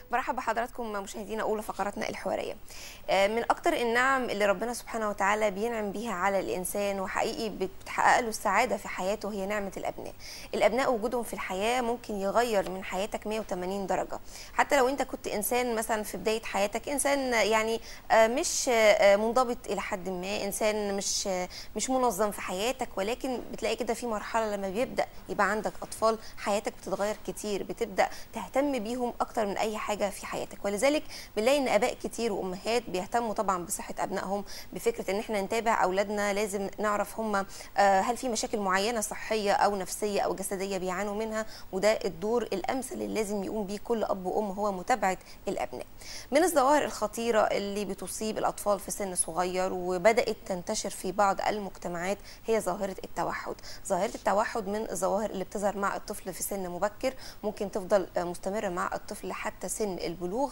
برحب بحضراتكم مشاهدينا اولى فقراتنا الحواريه آه، من اكتر النعم اللي ربنا سبحانه وتعالى بينعم بيها على الانسان وحقيقي بتحقق له السعاده في حياته هي نعمه الابناء الابناء وجودهم في الحياه ممكن يغير من حياتك 180 درجه حتى لو انت كنت انسان مثلا في بدايه حياتك انسان يعني آه، مش آه، منضبط الى حد ما انسان مش آه، مش منظم في حياتك ولكن بتلاقي كده في مرحله لما بيبدا يبقى عندك اطفال حياتك بتتغير كتير بتبدا تهتم بيهم اكتر من اي حاجه في حياتك ولذلك بنلاقي ان اباء كتير وامهات بيهتموا طبعا بصحه ابنائهم بفكره ان احنا نتابع اولادنا لازم نعرف هم آه، هل في مشاكل معينه صحيه او نفسيه او جسديه بيعانوا منها وده الدور الامثل اللي لازم يقوم بيه كل اب وام هو متابعه الابناء من الظواهر الخطيره اللي بتصيب الاطفال في سن صغير وبدات تنتشر في بعض المجتمعات هي ظاهره التوحد ظاهره التوحد من الظواهر اللي بتظهر مع الطفل في سن مبكر ممكن تفضل آه، مستمره مع الطفل حتى سن البلوغ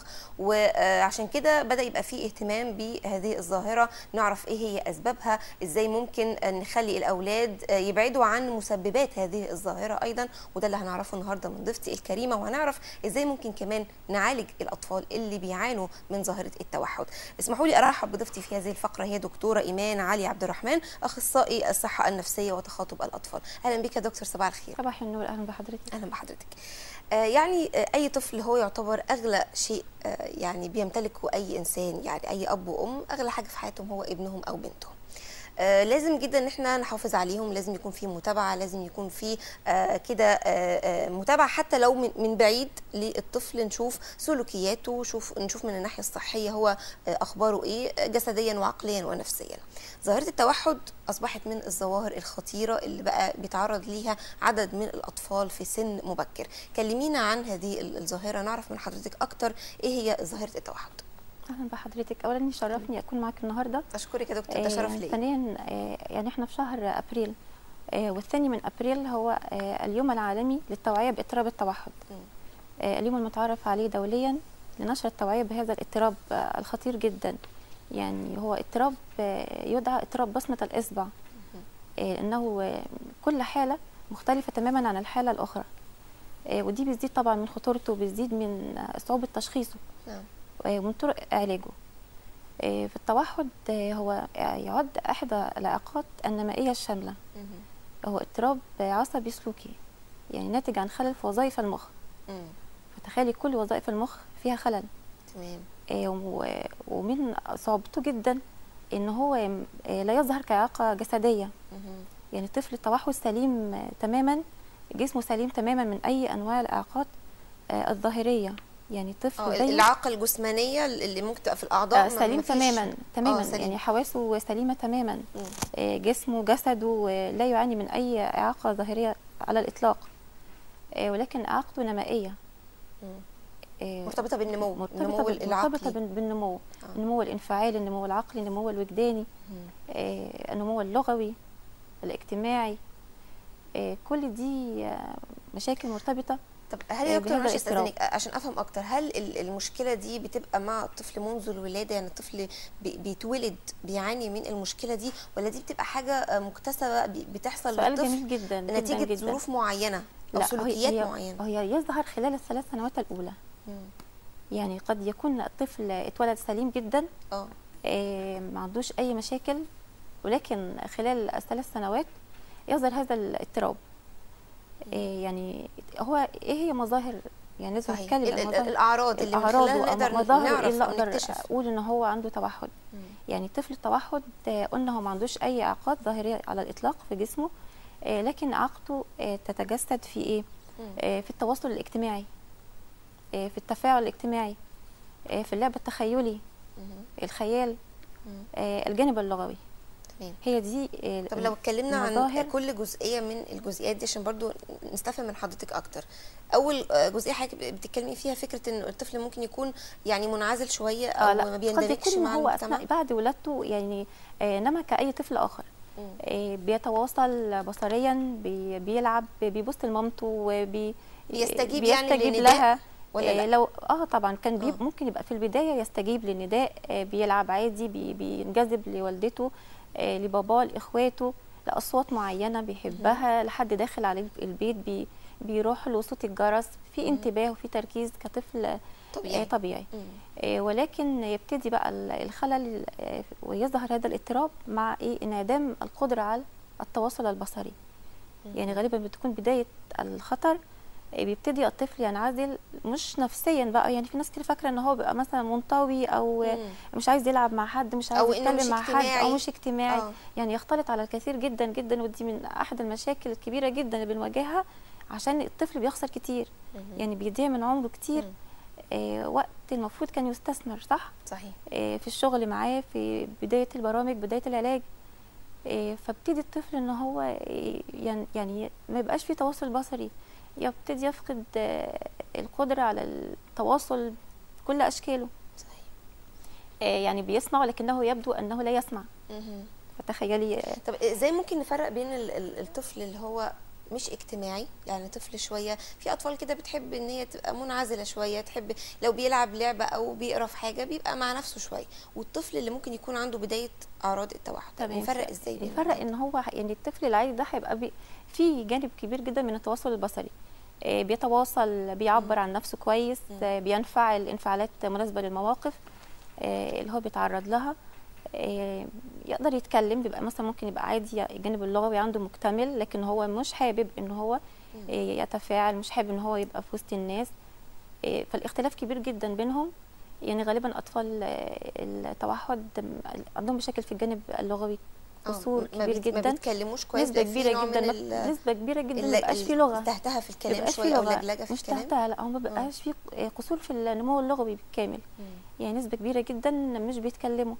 وعشان كده بدا يبقى فيه اهتمام بهذه الظاهره نعرف ايه هي اسبابها ازاي ممكن آه، نخلي الاولاد آه، يبعدوا عن مسببات هذه الظاهره ايضا وده اللي هنعرفه النهارده من ضيفتي الكريمه وهنعرف ازاي ممكن كمان نعالج الاطفال اللي بيعانوا من ظاهره التوحد اسمحوا لي ارحب بضيفتي في هذه الفقره هي دكتوره ايمان علي عبد الرحمن اخصائي الصحه النفسيه وتخاطب الاطفال اهلا بك يا دكتور صباح الخير صباح النور اهلا بحضرتك اهلا بحضرتك آه، يعني آه، اي طفل هو يعتبر اغلى شيء آه، يعني بيمتلكه اي انسان يعني اي اب وام اغلى حاجه في حياتهم هو ابنهم او بنتهم آه، لازم جدا ان احنا نحافظ عليهم لازم يكون في متابعه لازم يكون في آه، كده آه، آه، متابعه حتى لو من من بعيد للطفل نشوف سلوكياته نشوف نشوف من الناحيه الصحيه هو آه، اخباره ايه آه، جسديا وعقليا ونفسيا ظاهره التوحد اصبحت من الظواهر الخطيره اللي بقى بيتعرض ليها عدد من الاطفال في سن مبكر كلمينا عن هذه ال- الظاهره نعرف من حضرتك اكتر ايه هي ظاهره التوحد اهلا بحضرتك اولا يشرفني اكون معاك النهارده اشكرك يا دكتور ده شرف لي ثانيا آه، يعني احنا في شهر ابريل آه، والثاني من ابريل هو آه، اليوم العالمي للتوعيه باضطراب التوحد مم. آه، اليوم المتعارف عليه دوليا لنشر التوعيه بهذا الاضطراب آه، الخطير جدا يعني هو اضطراب آه، يدعى اضطراب بصمه الاصبع آه، انه آه، كل حاله مختلفه تماما عن الحاله الاخرى آه، ودي بتزيد طبعا من خطورته وبتزيد من آه، صعوبه تشخيصه نعم آه، ومن طرق علاجه آه، في التوحد آه، هو يعد احدى الاعاقات النمائيه الشامله مهم. هو اضطراب آه، عصبي سلوكي يعني ناتج عن خلل في وظائف المخ مم. فتخيلي كل وظائف المخ فيها خلل تمام آه، و- ومن صعوبته جدا ان هو يم- آه، لا يظهر كاعاقه جسديه مهم. يعني طفل التوحد سليم آه، تماما جسمه سليم تماما من اي انواع الاعاقات آه، الظاهريه يعني طفل اه زيه الإعاقة الجسمانية اللي ممكن تبقى في الأعضاء آه، ما- سليم مفيش- تماما تماما سليم. يعني حواسه سليمه تماما مم. آه، جسمه جسده آه، لا يعاني من اي اعاقه ظاهريه على الاطلاق آه، ولكن اعاقته نمائيه مم. آه، مرتبطة بالنمو مرتبطه النمو بال- العقلي مرتبطه بال- بالنمو آه. النمو الانفعالي النمو العقلي النمو الوجداني مم. آه، النمو اللغوي الاجتماعي آه، كل دي آه، مشاكل مرتبطه طب هل آه، يا دكتور بهذا معلش الاضطراب. استاذنك عشان افهم اكتر هل ال- المشكله دي بتبقى مع الطفل منذ الولاده يعني الطفل بي- بيتولد بيعاني من المشكله دي ولا دي بتبقى حاجه آه، مكتسبه بي- بتحصل سؤال للطفل جميل جدا جدا نتيجه جدا ظروف معينه او لا، سلوكيات هي معينه هي يظهر خلال الثلاث سنوات الاولى مم. يعني قد يكون الطفل اتولد سليم جدا اه آه، ما عندوش اي مشاكل ولكن خلال الثلاث سنوات يظهر هذا الاضطراب آه، يعني هو ايه هي مظاهر يعني لازم صحيح نتكلم ال- عن ال- مظاهر الاعراض اللي من الاعراض خلالها نقدر ومظاهر ايه نعرف اللي او اقدر نكتشف اقول ان هو عنده توحد مم. يعني طفل التوحد آه، قلنا هو ما عندوش اي اعاقات ظاهريه على الاطلاق في جسمه آه، لكن اعاقته آه، تتجسد في ايه مم. آه، في التواصل الاجتماعي آه، في التفاعل الاجتماعي آه، في اللعب التخيلي مم. الخيال مم. آه، الجانب اللغوي تمام هي دي آه، طب لو اتكلمنا عن المظاهر كل جزئيه من الجزئيات دي عشان برضو نستفهم من حضرتك اكتر اول آه، جزئيه حضرتك بتتكلمي فيها فكره ان الطفل ممكن يكون يعني منعزل شويه او اه لا ما قد بيندمجش يكون مع هو المجتمع اثناء بعد ولادته يعني آه، نما كاي طفل اخر مم. آه، بيتواصل بصريا بي- بيلعب بيبص لمامته وبي بيستجيب يعني بيستجيب للنداء لها ولا آه، لا؟ لو اه طبعا كان بي آه. ممكن يبقى في البدايه يستجيب للنداء آه، بيلعب عادي بي بينجذب لوالدته آه، لباباه لاخواته لاصوات معينه بيحبها لحد داخل عليه البيت بي بيروح له صوت الجرس في مم. انتباه وفي تركيز كطفل طبيعي آه، طبيعي مم. آه، ولكن يبتدي بقى ال- الخلل آه، ويظهر هذا الاضطراب مع ايه انعدام القدره على التواصل البصري يعني غالبا بتكون بدايه الخطر آه، بيبتدي الطفل ينعزل مش نفسيا بقى يعني في ناس كتير فاكره ان هو بيبقى مثلا منطوي او آه، مم. مش عايز يلعب مع حد مش عايز أو إنه مش يتكلم مع حد او اجتماعي. مش اجتماعي آه. يعني يختلط على الكثير جدا جدا ودي من احد المشاكل الكبيره جدا اللي بنواجهها عشان الطفل بيخسر كتير يعني بيضيع من عمره كتير مم. آه وقت المفروض كان يستثمر صح صحيح آه في الشغل معاه في بدايه البرامج بدايه العلاج آه فابتدي الطفل ان هو آه، يعني يعني ما يبقاش فيه تواصل بصري يبتدي يفقد آه القدره على التواصل بكل اشكاله صحيح آه يعني بيسمع ولكنه يبدو انه لا يسمع مهم. فتخيلي آه، طب ازاي ممكن نفرق بين ال- ال- الطفل اللي هو مش اجتماعي يعني طفل شويه في اطفال كده بتحب ان هي تبقى منعزله شويه تحب لو بيلعب لعبه او بيقرا في حاجه بيبقى مع نفسه شويه والطفل اللي ممكن يكون عنده بدايه اعراض التوحد تمام. نفرق ازاي بين نفرق ان هو يعني الطفل العادي ده هيبقى بي في جانب كبير جدا من التواصل البصري آه، بيتواصل بيعبر عن نفسه كويس آه، بينفعل انفعالات مناسبه للمواقف آه، اللي هو بيتعرض لها آه، يقدر يتكلم بيبقى مثلا ممكن يبقى عادي الجانب اللغوي عنده مكتمل لكن هو مش حابب ان هو آه، يتفاعل مش حابب ان هو يبقى في وسط الناس آه، فالاختلاف كبير جدا بينهم يعني غالبا اطفال آه، التوحد عندهم مشاكل في الجانب اللغوي آه، قصور ما كبير بيت- ما جدا بيتكلموش كويس نسبه بيبقى في كبيره نوع جدا من ما- ال- نسبه كبيره جدا ما ال- بيبقاش في ال- لغه التهتها في ما الكلام بيبقاش في شويه او لغه لجلجه في مش الكلام تحتها لا هو ما بيبقاش في قصور في النمو اللغوي بالكامل مم. يعني نسبه كبيره جدا مش بيتكلموا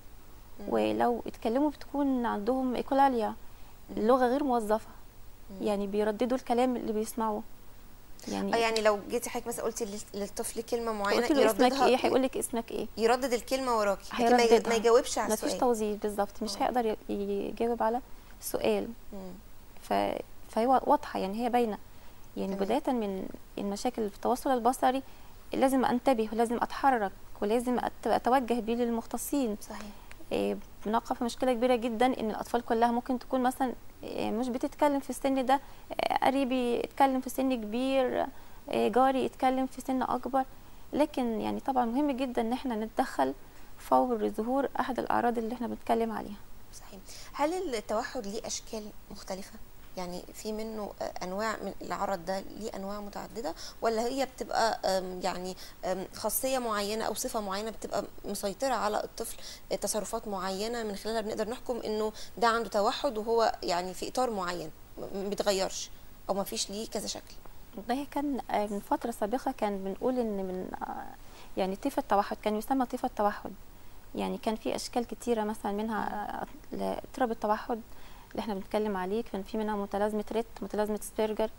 ولو اتكلموا بتكون عندهم ايكولاليا اللغه غير موظفه يعني بيرددوا الكلام اللي بيسمعوه يعني, اه يعني لو جيتي حضرتك مثلا قلتي لل- للطفل كلمه معينه قلت له اسمك يرددها ايه هيقول لك اسمك ايه يردد الكلمه وراكي لكن ما ي- هيرددها ما يجاوبش على ما فيش السؤال توظيف بالظبط مش آه. هيقدر ي- يجاوب على السؤال مم. ف... فهي واضحه يعني هي باينه يعني تمام. بدايه من المشاكل في التواصل البصري لازم انتبه ولازم اتحرك ولازم أت- اتوجه بيه للمختصين صحيح إيه، بنقع في مشكله كبيره جدا ان الاطفال كلها ممكن تكون مثلا إيه، مش بتتكلم في السن ده إيه، قريبي يتكلم في سن كبير إيه، جاري يتكلم في سن اكبر لكن يعني طبعا مهم جدا ان احنا نتدخل فور ظهور احد الاعراض اللي احنا بنتكلم عليها صحيح هل التوحد ليه اشكال مختلفه يعني في منه آه، انواع من العرض ده ليه انواع متعدده ولا هي بتبقى آم، يعني آم، خاصيه معينه او صفه معينه بتبقى مسيطره على الطفل آه، تصرفات معينه من خلالها بنقدر نحكم انه ده عنده توحد وهو يعني في اطار معين م- ما بيتغيرش او ما فيش ليه كذا شكل ده كان آه، من فترة سابقة كان بنقول إن من آه، يعني طيف التوحد كان يسمى طيف التوحد يعني كان في أشكال كتيرة مثلا منها آه، اضطراب التوحد اللي احنا بنتكلم عليه كان في منها متلازمة ريت متلازمة سبيرجر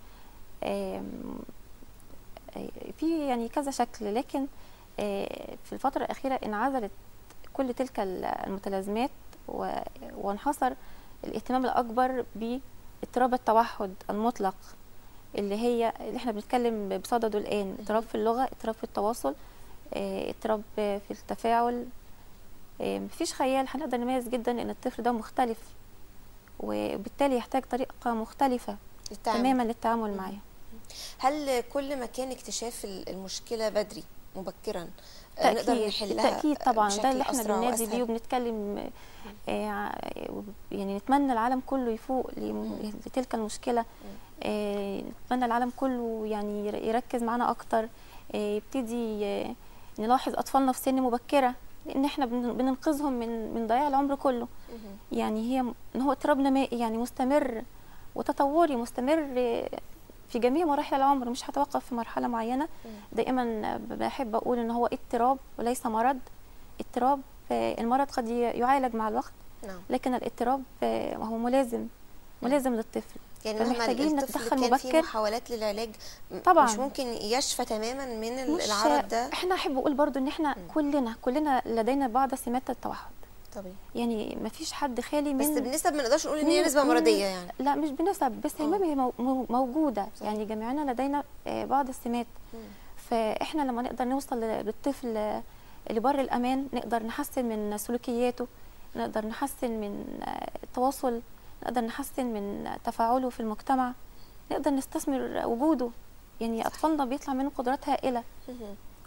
آم، آه، في يعني كذا شكل لكن آه، في الفترة الأخيرة انعزلت كل تلك المتلازمات و- وانحصر الاهتمام الأكبر باضطراب التوحد المطلق اللي هي اللي احنا بنتكلم بصدده الآن اضطراب في اللغة اضطراب في التواصل آه، اضطراب في التفاعل آه، مفيش خيال هنقدر نميز جدا ان الطفل ده مختلف وبالتالي يحتاج طريقة مختلفة للتعامل. تماما للتعامل معاه هل كل ما كان اكتشاف ال- المشكله بدري مبكرا آه، نقدر تأكيد نحلها تأكيد طبعا ده بشكل اللي احنا أسرع بننادي وأسهل؟ بيه وبنتكلم آه، ع- يعني نتمنى العالم كله يفوق لم- لتلك المشكلة آه، نتمنى العالم كله يعني ير- يركز معانا أكتر آه، يبتدي آه، نلاحظ أطفالنا في سن مبكرة لأن احنا بن- بننقذهم من من ضياع العمر كله مهم. يعني هي م- ان هو اضطراب نمائي يعني مستمر وتطوري مستمر في جميع مراحل العمر مش هتوقف في مرحله معينه دائما بحب اقول ان هو اضطراب وليس مرض اضطراب آه، المرض قد ي- يعالج مع الوقت نعم لكن الاضطراب آه، هو ملازم ملازم للطفل يعني مهما فمحتاجين الطفل نتدخل كان في مبكر. محاولات للعلاج م- طبعاً. مش ممكن يشفى تماما من ال- مش العرض ده احنا احب اقول برضو ان احنا كلنا كلنا لدينا بعض سمات التوحد طبيعي يعني ما فيش حد خالي بس من بنسب ما نقدرش نقول ان هي من- نسبه من- مرضيه يعني لا مش بنسب بس آه. المهم هي مو- مو- موجوده صح. يعني جميعنا لدينا آه، بعض السمات مم. فاحنا لما نقدر نوصل ل- بالطفل آه، لبر الامان نقدر نحسن من سلوكياته نقدر نحسن من آه، التواصل نقدر نحسن من آه، تفاعله في المجتمع نقدر نستثمر وجوده يعني اطفالنا بيطلع منهم قدرات هائله مهم.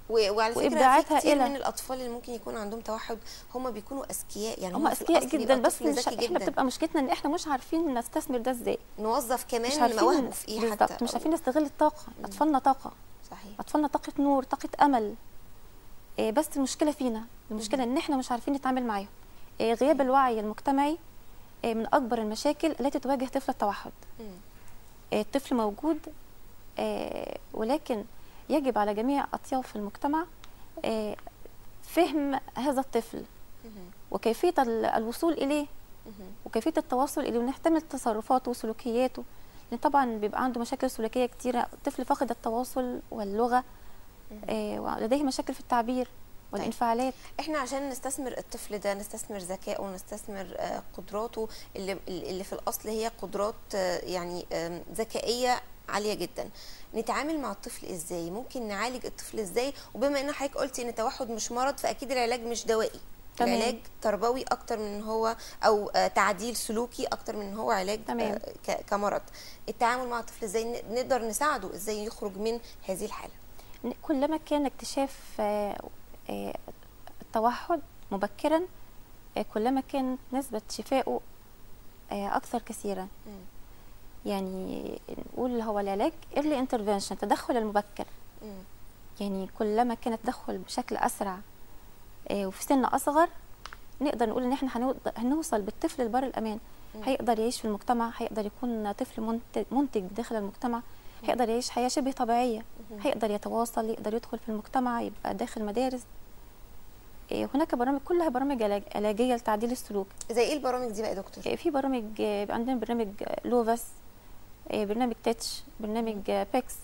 و- وعلى فكره في وإبداعاتها كتير إلى- من الاطفال اللي ممكن يكون عندهم توحد هم بيكونوا اذكياء يعني هم هم في اذكياء الأصل جدا بيبقى بس طفل مش ذكي احنا جدا بتبقى مشكلتنا ان احنا مش عارفين نستثمر ده ازاي نوظف مش كمان عارفين مواهبه في ايه حتى بالظبط مش عارفين نستغل الطاقه اطفالنا طاقه صحيح اطفالنا طاقه نور طاقه امل إيه بس المشكله فينا المشكله ان احنا مش عارفين نتعامل معاهم إيه غياب الوعي المجتمعي إيه من اكبر المشاكل التي تواجه طفل التوحد مم. إيه الطفل موجود إيه ولكن يجب على جميع اطياف المجتمع إيه فهم هذا الطفل مم. وكيفيه ال- الوصول اليه مم. وكيفيه التواصل اليه ونحتمل تصرفاته وسلوكياته لان طبعا بيبقى عنده مشاكل سلوكيه كتيره الطفل فاقد التواصل واللغه آه، ولديه مشاكل في التعبير والانفعالات احنا عشان نستثمر الطفل ده نستثمر ذكائه ونستثمر آه، قدراته اللي اللي في الاصل هي قدرات آه، يعني آم، ذكائيه عاليه جدا نتعامل مع الطفل ازاي ممكن نعالج الطفل ازاي وبما ان حضرتك قلتي ان التوحد مش مرض فاكيد العلاج مش دوائي تمام. العلاج تربوي اكتر من إن هو او آه، تعديل سلوكي اكتر من إن هو علاج تمام. آه، ك- كمرض التعامل مع الطفل ازاي ن- نقدر نساعده ازاي يخرج من هذه الحاله إن كلما كان اكتشاف آه، آه، التوحد مبكرا آه، كلما كانت نسبة شفائه آه، أكثر كثيرا مم. يعني نقول هو العلاج early intervention التدخل المبكر مم. يعني كلما كان التدخل بشكل أسرع آه، وفي سن أصغر نقدر نقول إن إحنا هنو- هنوصل بالطفل لبر الأمان مم. هيقدر يعيش في المجتمع هيقدر يكون طفل منتج, منتج داخل المجتمع هيقدر يعيش حياة شبه طبيعية مم. هيقدر يتواصل يقدر يدخل في المجتمع يبقى داخل مدارس إيه، هناك برامج كلها برامج علاج- علاجية لتعديل السلوك زي ايه البرامج دي بقى يا دكتور إيه، في برامج آه، يبقى عندنا برنامج آه، لوفاس إيه، برنامج تاتش برنامج آه، بيكس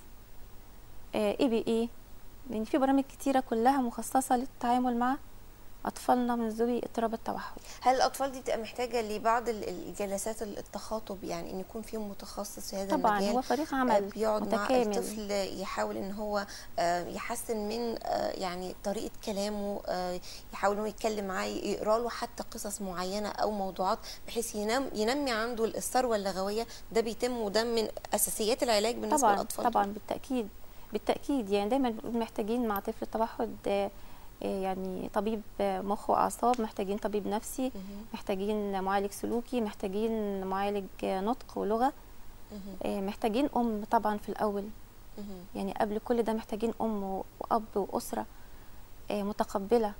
اي بي اي يعني في برامج كتيرة كلها مخصصة للتعامل مع أطفالنا من ذوي اضطراب التوحد هل الاطفال دي بتبقى محتاجه لبعض ال- الجلسات التخاطب يعني ان يكون فيهم متخصص في هذا طبعا المجال هو فريق آه، عمل بيقعد مع متكامل الطفل يحاول ان هو آه، يحسن من آه، يعني طريقه كلامه آه، يحاول ان هو يتكلم معاه يقرا له حتى قصص معينه او موضوعات بحيث ينم ينمي عنده الثروه اللغويه ده بيتم وده من اساسيات العلاج بالنسبه طبعا للاطفال طبعا بالتاكيد بالتاكيد يعني دايما بنقول محتاجين مع طفل التوحد آه، آه، يعني طبيب آه، مخ واعصاب محتاجين طبيب نفسي مهم. محتاجين معالج سلوكي محتاجين معالج آه، نطق ولغه مهم. آه، محتاجين ام طبعا في الاول مهم. يعني قبل كل ده محتاجين ام و- واب واسره آه، متقبله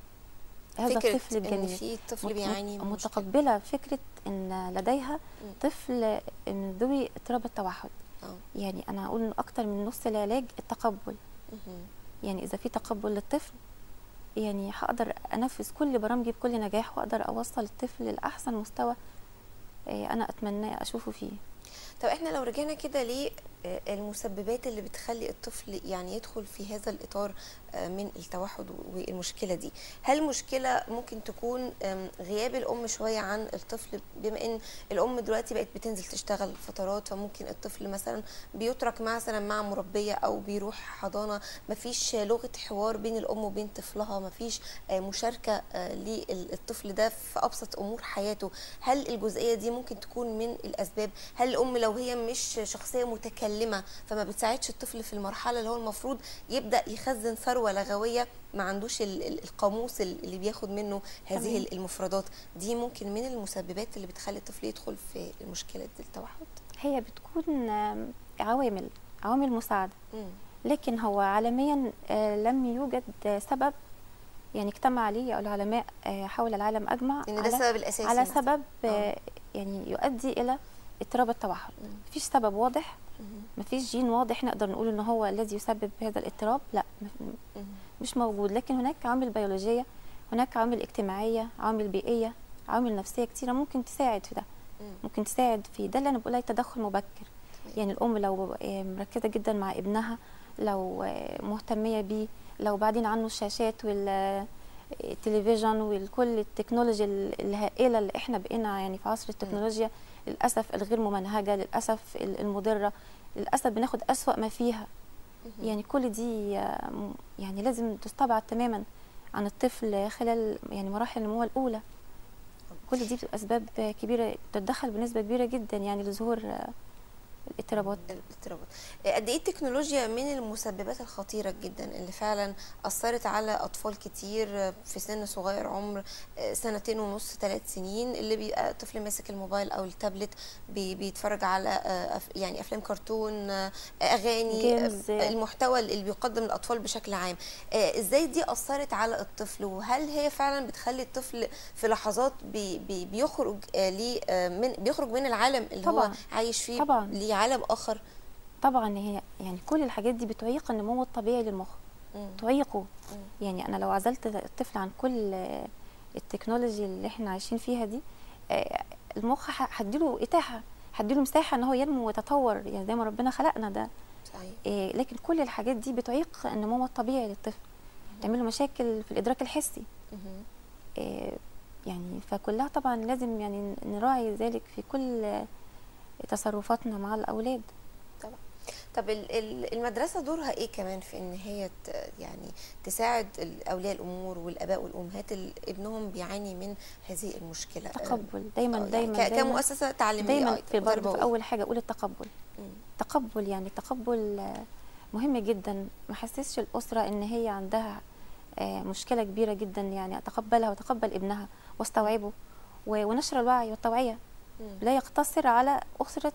هذا فكرة الطفل ان الجميل في طفل مت- بيعاني من مشكلة. متقبله فكره ان لديها طفل من ذوي اضطراب التوحد اه يعني انا اقول ان اكتر من نص العلاج التقبل مهم. يعني اذا في تقبل للطفل يعني هقدر انفذ كل برامجي بكل نجاح واقدر اوصل الطفل لاحسن مستوى آه، انا اتمنى اشوفه فيه طب احنا لو رجعنا كده للمسببات اللي بتخلي الطفل يعني يدخل في هذا الاطار آه، من التوحد والمشكله دي هل مشكله ممكن تكون آم، غياب الام شويه عن الطفل بما ان الام دلوقتي بقت بتنزل تشتغل فترات فممكن الطفل مثلا بيترك مثلا مع مربيه او بيروح حضانه مفيش لغه حوار بين الام وبين طفلها مفيش آه، مشاركه آه، للطفل ده في ابسط امور حياته هل الجزئيه دي ممكن تكون من الاسباب هل الام لو هي مش شخصيه متكلمه فما بتساعدش الطفل في المرحله اللي هو المفروض يبدا يخزن ثروه لغويه ما عندوش ال- ال- القاموس ال- اللي بياخد منه هذه تمام. المفردات دي ممكن من المسببات اللي بتخلي الطفل يدخل في مشكله التوحد هي بتكون آم، عوامل عوامل مساعده مم. لكن هو عالميا آه، لم يوجد آه، سبب يعني اجتمع عليه العلماء آه، حول العالم اجمع ان ده على السبب الاساسي على مثلاً. سبب آه. آه، يعني يؤدي الى اضطراب التوحد مم. مفيش سبب واضح مم. مفيش جين واضح نقدر نقول ان هو الذي يسبب هذا الاضطراب لا م- مم. مش موجود لكن هناك عوامل بيولوجيه هناك عوامل اجتماعيه عوامل بيئيه عوامل نفسيه كتيره ممكن تساعد في ده مم. ممكن تساعد في ده اللي انا بقول عليه تدخل مبكر يعني الام لو آه، مركزه جدا مع ابنها لو آه، مهتميه بيه لو بعدين عنه الشاشات والتلفزيون وكل التكنولوجيا ال- الهائله اللي احنا بقينا يعني في عصر التكنولوجيا للاسف الغير ممنهجه للاسف ال- المضره للاسف بناخد اسوا ما فيها مم. يعني كل دي آه، م- يعني لازم تستبعد تماما عن الطفل خلال يعني مراحل النمو الاولى كل دي بتبقى اسباب كبيره تتدخل بنسبه كبيره جدا يعني لظهور آه، الاضطرابات الاضطرابات آه، قد ايه التكنولوجيا من المسببات الخطيره جدا اللي فعلا اثرت على اطفال كتير آه، في سن صغير عمر آه، سنتين ونص ثلاث سنين اللي بيبقى طفل ماسك الموبايل او التابلت بي- بيتفرج على آه، أف- يعني افلام كرتون آه، اغاني جيمز. آه، المحتوى اللي بيقدم للاطفال بشكل عام آه، ازاي دي اثرت على الطفل وهل هي فعلا بتخلي الطفل في لحظات بي بي بيخرج آه، ليه آه، من بيخرج من العالم اللي هو طبعاً. عايش فيه طبعاً. لعالم اخر طبعا هي يعني كل الحاجات دي بتعيق النمو الطبيعي للمخ مم. تعيقه مم. يعني انا لو عزلت الطفل عن كل آه، التكنولوجي اللي احنا عايشين فيها دي آه، المخ ه- هديله اتاحه هديله مساحه ان هو ينمو ويتطور يعني زي ما ربنا خلقنا ده صحيح آه، لكن كل الحاجات دي بتعيق النمو الطبيعي للطفل تعمل له مشاكل في الادراك الحسي مهم. آه، يعني فكلها طبعا لازم يعني نراعي ذلك في كل آه، تصرفاتنا مع الاولاد طبعا طب ال- ال- المدرسة دورها ايه كمان في ان هي ت- يعني تساعد ال- اولياء الامور والاباء والامهات اللي ابنهم بيعاني من هذه المشكلة تقبل دايما آه، يعني دايما ك- دايما كمؤسسة تعليمية دايما أيضاً، في برضه في تربوية. اول حاجه اقول التقبل مم. تقبل يعني تقبل آه، مهم جدا ما حسسش الاسره ان هي عندها آه، مشكله كبيره جدا يعني اتقبلها وتقبل ابنها واستوعبه و- ونشر الوعي والتوعيه مم. لا يقتصر على اسره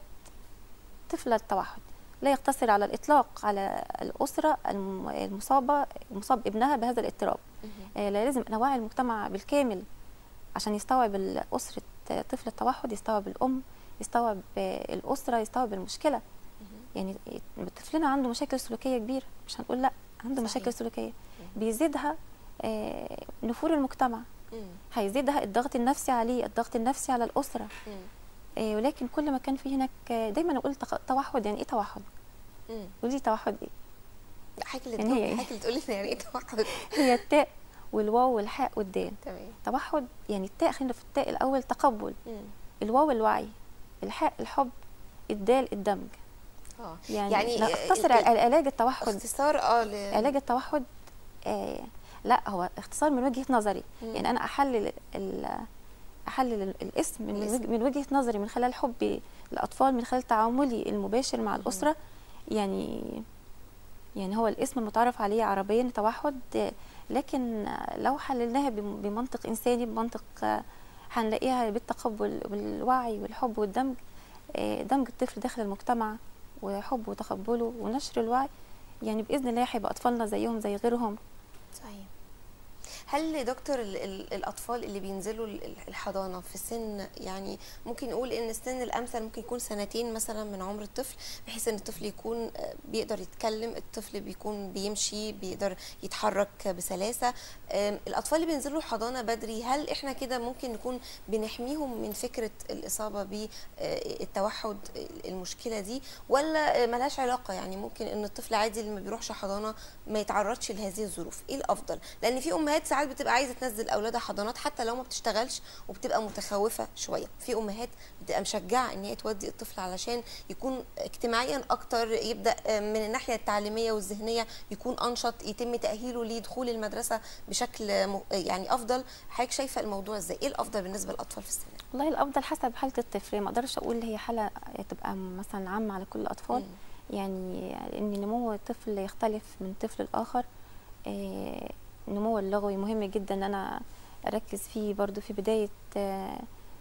طفل التوحد لا يقتصر على الاطلاق على الاسره الم- المصابه مصاب ابنها بهذا الاضطراب مهم. آه، لازم نوعي المجتمع بالكامل عشان يستوعب ال- أسرة طفل التوحد يستوعب الأم يستوعب آه، الأسرة يستوعب المشكلة يعني طفلنا عنده مشاكل سلوكية كبيرة مش هنقول لا عنده صحيح. مشاكل سلوكية بيزيدها آه، نفور المجتمع مم. هيزيدها الضغط النفسي عليه الضغط النفسي على الأسرة مم. آه، ولكن كل ما كان في هناك آه، دايما أقول تق- توحد يعني إيه توحد؟ مم. قولي توحد إيه؟ لا، حضرتك اللي يعني تقول- هي إيه؟ حضرتك اللي تقولي لنا يعني ايه توحد هي التاء والواو والحاء والدال تمام توحد يعني التاء خلينا في التاء الأول تقبل مم. الواو الوعي الحاء الحب الدال الدمج اه يعني, يعني يعني ال- اختصر ال- ال- علاج التوحد اختصار اه ل... علاج التوحد آه لا هو اختصار من وجهة نظري مم. يعني انا احلل ال احلل ال- الاسم من, الاسم. وجه من وجهة نظري من خلال حبي للاطفال من خلال تعاملي المباشر مع الاسرة يعني يعني هو الاسم المتعارف عليه عربيا توحد آه، لكن آه، لو حللناها بم- بمنطق انساني بمنطق آه، هنلاقيها بالتقبل والوعي والحب والدمج آه، دمج الطفل داخل المجتمع وحبه وتقبله ونشر الوعي يعني باذن الله هيبقى اطفالنا زيهم زي غيرهم صحيح هل يا دكتور ال- ال- الاطفال اللي بينزلوا ال- ال- الحضانه في سن يعني ممكن نقول ان السن الامثل ممكن يكون سنتين مثلا من عمر الطفل بحيث ان الطفل يكون آه، بيقدر يتكلم الطفل بيكون بيمشي بيقدر يتحرك بسلاسه آم، الاطفال اللي بينزلوا الحضانه بدري هل احنا كده ممكن نكون بنحميهم من فكره الاصابه بالتوحد المشكله دي ولا آه، ملهاش علاقه يعني ممكن ان الطفل عادي اللي ما بيروحش حضانه ما يتعرضش لهذه الظروف ايه الافضل لان في امهات ساعات بتبقى عايزه تنزل اولادها حضانات حتى لو ما بتشتغلش وبتبقى متخوفه شويه في امهات بتبقى مشجعه ان هي تودي الطفل علشان يكون اجتماعيا اكتر يبدا من الناحيه التعليميه والذهنيه يكون انشط يتم تاهيله لدخول المدرسه بشكل م- يعني افضل حضرتك شايفه الموضوع ازاي ايه الافضل بالنسبه للاطفال في السن ده؟ والله الافضل حسب حاله الطفل ما اقدرش اقول هي حاله تبقى مثلا عامه على كل الاطفال مم. يعني ان نمو الطفل يختلف من طفل لاخر آه، النمو اللغوي مهم جدا ان انا اركز فيه برضو في بدايه آه،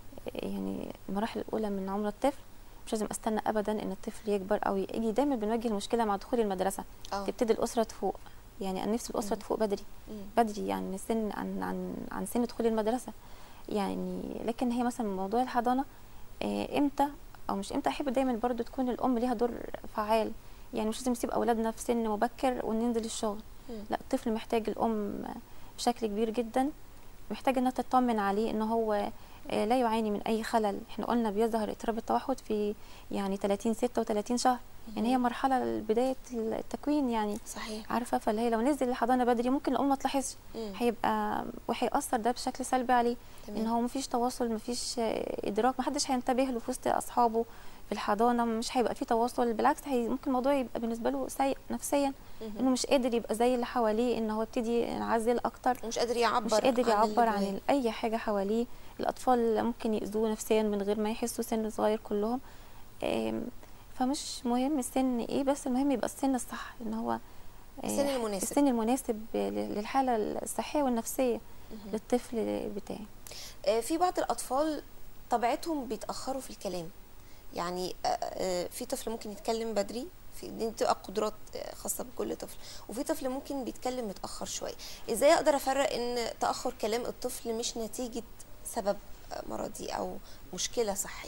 يعني المراحل الاولى من عمر الطفل مش لازم استنى ابدا ان الطفل يكبر او يجي دايما بنواجه المشكله مع دخول المدرسه اه تبتدي الاسره تفوق يعني انا نفسي الاسره مم. تفوق بدري مم. بدري يعني سن عن عن عن سن دخول المدرسه يعني لكن هي مثلا موضوع الحضانه آه، امتى او مش امتى احب دايما برضو تكون الام ليها دور فعال يعني مش لازم نسيب اولادنا في سن مبكر وننزل الشغل مم. لا الطفل محتاج الام بشكل كبير جدا محتاج انها تطمن عليه ان هو آه، لا يعاني من اي خلل احنا قلنا بيظهر اضطراب التوحد في يعني 30 36 شهر يعني هي مم. مرحله بدايه التكوين يعني صحيح عارفه فاللي هي لو نزل الحضانه بدري ممكن الام ما تلاحظش مم. هيبقى وهيأثر ده بشكل سلبي عليه ان تمام. هو مفيش تواصل مفيش آه، ادراك محدش هينتبه له في وسط اصحابه في الحضانه مش هيبقى في تواصل بالعكس هي ممكن الموضوع يبقى بالنسبه له سيء نفسيا مم. انه مش قادر يبقى زي اللي حواليه ان هو يبتدي ينعزل اكتر مش قادر يعبر مش قادر عن اللي يعبر عن جواه. ال- اي حاجه حواليه الاطفال ممكن يأذوه نفسيا من غير ما يحسوا سن صغير كلهم آم، فمش مهم السن ايه بس المهم يبقى السن الصح ان هو آه، السن المناسب. السن المناسب ل- للحاله الصحيه والنفسيه مهم. للطفل بتاعي آه، في بعض الأطفال طبيعتهم بيتأخروا في الكلام يعني آه، آه، في طفل ممكن يتكلم بدري في دي بتبقى قدرات آه، خاصة بكل طفل وفي طفل ممكن بيتكلم متأخر شوية ازاي اقدر افرق ان تأخر كلام الطفل مش نتيجة سبب آه، مرضي او مشكلة صحية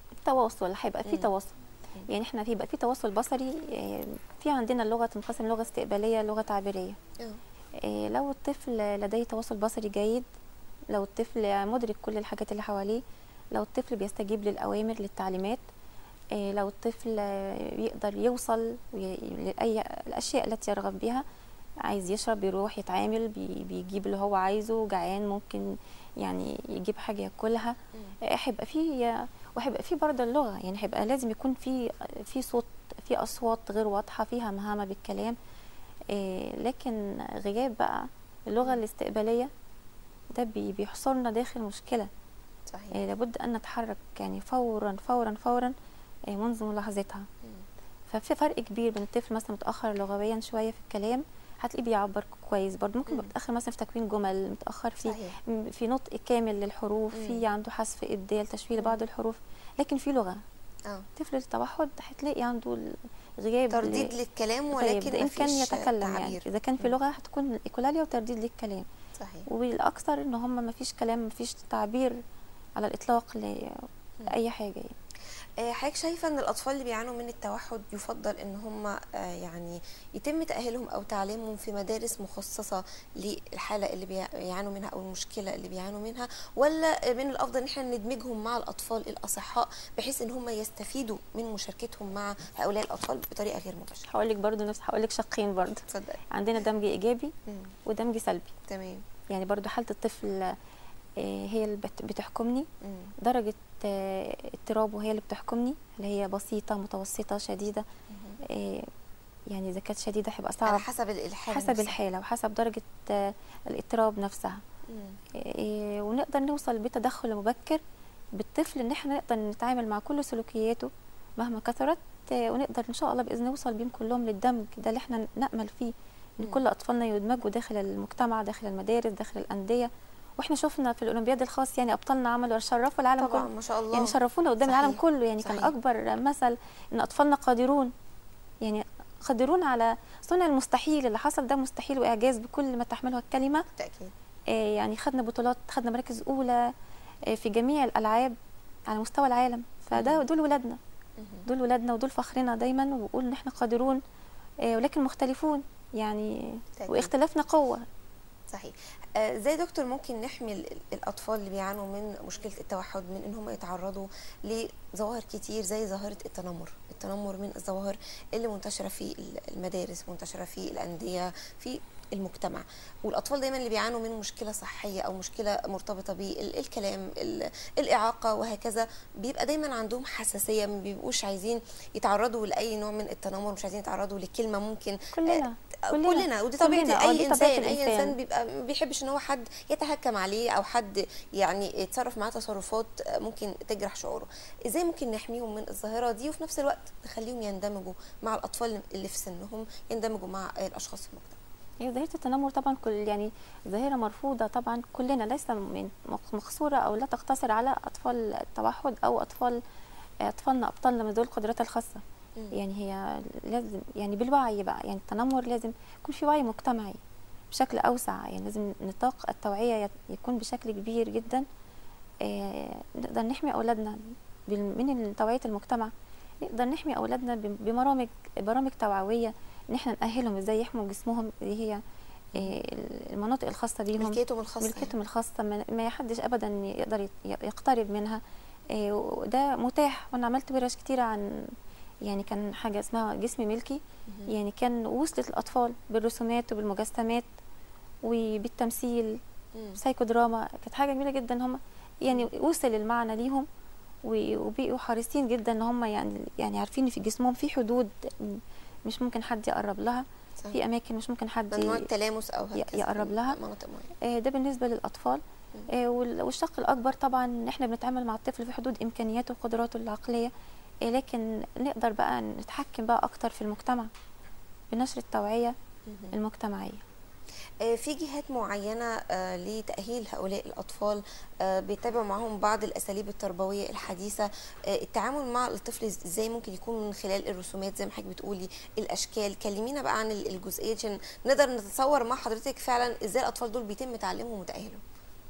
تواصل هيبقى في مم. تواصل يعني احنا في يبقى في تواصل بصري آه، في عندنا اللغه تنقسم لغه استقباليه لغه تعبيريه اه آه، لو الطفل لديه تواصل بصري جيد لو الطفل مدرك كل الحاجات اللي حواليه لو الطفل بيستجيب للأوامر للتعليمات آه، لو الطفل آه، يقدر يوصل وي- لأي الأشياء التي يرغب بها عايز يشرب بيروح يتعامل بي- بيجيب اللي هو عايزه جعان ممكن يعني يجيب حاجة ياكلها آه، هيبقى في وهيبقى في برضه اللغة يعني هيبقى لازم يكون في في صوت في أصوات غير واضحة فيها مهامة بالكلام آه، لكن غياب بقى اللغة الاستقبالية ده بي- بيحصرنا داخل مشكلة صحيح آه، لابد أن نتحرك يعني فورا فورا فورا آه، منذ ملاحظتها مم. ففي فرق كبير بين الطفل مثلا متأخر لغويا شوية في الكلام هتلاقيه بيعبر كويس برضه ممكن يبقى مم. متأخر مثلا في تكوين جمل متأخر في صحيح م- في نطق كامل للحروف مم. في عنده حذف إبدال تشويه مم. لبعض الحروف لكن في لغة اه طفل التوحد هتلاقي عنده الغياب ترديد للكلام غياب ولكن بإمكان مفيش يتكلم يعني تعبير إذا كان في مم. لغة هتكون إيكولاليا وترديد للكلام صحيح والأكثر إن هم مفيش كلام مفيش تعبير على الإطلاق ل- لأي حاجة يعني. آه، حضرتك شايفه ان الاطفال اللي بيعانوا من التوحد يفضل ان هم آه، يعني يتم تاهيلهم او تعليمهم في مدارس مخصصه للحاله اللي بيع- بيعانوا منها او المشكله اللي بيعانوا منها ولا من الافضل ان احنا ندمجهم مع الاطفال الاصحاء بحيث ان هم يستفيدوا من مشاركتهم مع هؤلاء الاطفال بطريقه غير مباشره هقول لك برضو نفس هقول لك شقين برضو اتفضلي عندنا دمج إيجابي مم، ودمج سلبي تمام يعني برضو حالة الطفل آه، هي اللي بت- بتحكمني مم، درجة آه، اضطرابه هي اللي بتحكمني اللي هي بسيطة متوسطة شديدة مم. آه، يعني إذا كانت شديدة هيبقى على صعب حسب الحاله حسب نفسها. الحالة وحسب درجة آه، الاضطراب نفسها مم، إيه، ونقدر نوصل بتدخل مبكر بالطفل ان احنا نقدر نتعامل مع كل سلوكياته مهما كثرت إيه، ونقدر ان شاء الله باذن الله نوصل بيهم كلهم للدمج ده اللي احنا نامل فيه ان مم. كل اطفالنا يدمجوا داخل المجتمع داخل المدارس داخل الانديه واحنا شفنا في الاولمبياد الخاص يعني ابطالنا عملوا شرفوا العالم طبعا كله ما شاء الله يعني شرفونا قدام صحيح، العالم كله يعني صحيح. كان اكبر مثل ان اطفالنا قادرون يعني قادرون على صنع المستحيل اللي حصل ده مستحيل واعجاز بكل ما تحمله الكلمه بالتاكيد آه، يعني خدنا بطولات خدنا مراكز اولى آه، في جميع الالعاب على مستوى العالم فده مهم. دول ولادنا مهم. دول ولادنا ودول فخرنا دايما وبقول ان احنا قادرون آه، ولكن مختلفون يعني بالتأكيد. واختلافنا قوه صحيح آه، ازاي يا دكتور ممكن نحمي ال- الاطفال اللي بيعانوا من مشكله التوحد من ان هم يتعرضوا لظواهر كتير زي ظاهره التنمر التنمر من الظواهر اللي منتشره في ال- المدارس منتشره في الانديه في المجتمع والاطفال دايما اللي بيعانوا من مشكله صحيه او مشكله مرتبطه بالكلام الاعاقه وهكذا بيبقى دايما عندهم حساسيه ما بيبقوش عايزين يتعرضوا لاي نوع من التنمر مش عايزين يتعرضوا لكلمه ممكن كلنا آه، كلنا. كلنا ودي طبيعه كلنا. آه، اي دي طبيعة انسان اي الإنسان. انسان بيبقى ما بيحبش ان هو حد يتهكم عليه او حد يعني يتصرف معاه تصرفات ممكن تجرح شعوره ازاي ممكن نحميهم من الظاهره دي وفي نفس الوقت نخليهم يندمجوا مع الاطفال اللي في سنهم يندمجوا مع الاشخاص في المجتمع هي ظاهره التنمر طبعا كل يعني ظاهره مرفوضه طبعا كلنا ليس من مقصوره او لا تقتصر على اطفال التوحد او اطفال اطفالنا ابطالنا من ذوي القدرات الخاصه مم. يعني هي لازم يعني بالوعي بقى يعني التنمر لازم يكون في وعي مجتمعي بشكل اوسع يعني لازم نطاق التوعيه يت- يكون بشكل كبير جدا آه، نقدر نحمي اولادنا بال- من توعيه المجتمع نقدر نحمي اولادنا بم- ببرامج برامج توعويه ان احنا ناهلهم ازاي يحموا جسمهم اللي هي آه، المناطق الخاصه بيهم ملكيتهم الخاصه ملكتهم الخاصة ما ما حدش أبدا يقدر يت- يقترب منها إيه، وده متاح وأنا عملت ورش كتيرة عن يعني كان حاجة اسمها جسم ملكي مهم. يعني كان وصلت الأطفال بالرسومات وبالمجسمات وبالتمثيل مم. سايكو دراما كانت حاجة جميلة جدا هم يعني وصل المعنى ليهم و- وبقوا حريصين جدا ان هم يعني يعني عارفين ان في جسمهم في حدود مش ممكن حد يقرب لها صح. في اماكن مش ممكن حد ممنوع التلامس او ي- هكذا يقرب لها. مناطق معينه آه، ده بالنسبه للاطفال آه، وال- والشق الاكبر طبعا إن احنا بنتعامل مع الطفل في حدود امكانياته وقدراته العقليه إيه لكن نقدر بقى نتحكم بقى اكتر في المجتمع بنشر التوعيه المجتمعيه آه، في جهات معينة آه، لتأهيل هؤلاء الأطفال آه، بيتبعوا معهم بعض الأساليب التربوية الحديثة آه، التعامل مع الطفل إزاي ممكن يكون من خلال الرسومات زي ما حضرتك بتقولي الأشكال كلمينا بقى عن ال- الجزئية عشان نقدر نتصور مع حضرتك فعلا إزاي الأطفال دول بيتم تعليمهم وتأهيلهم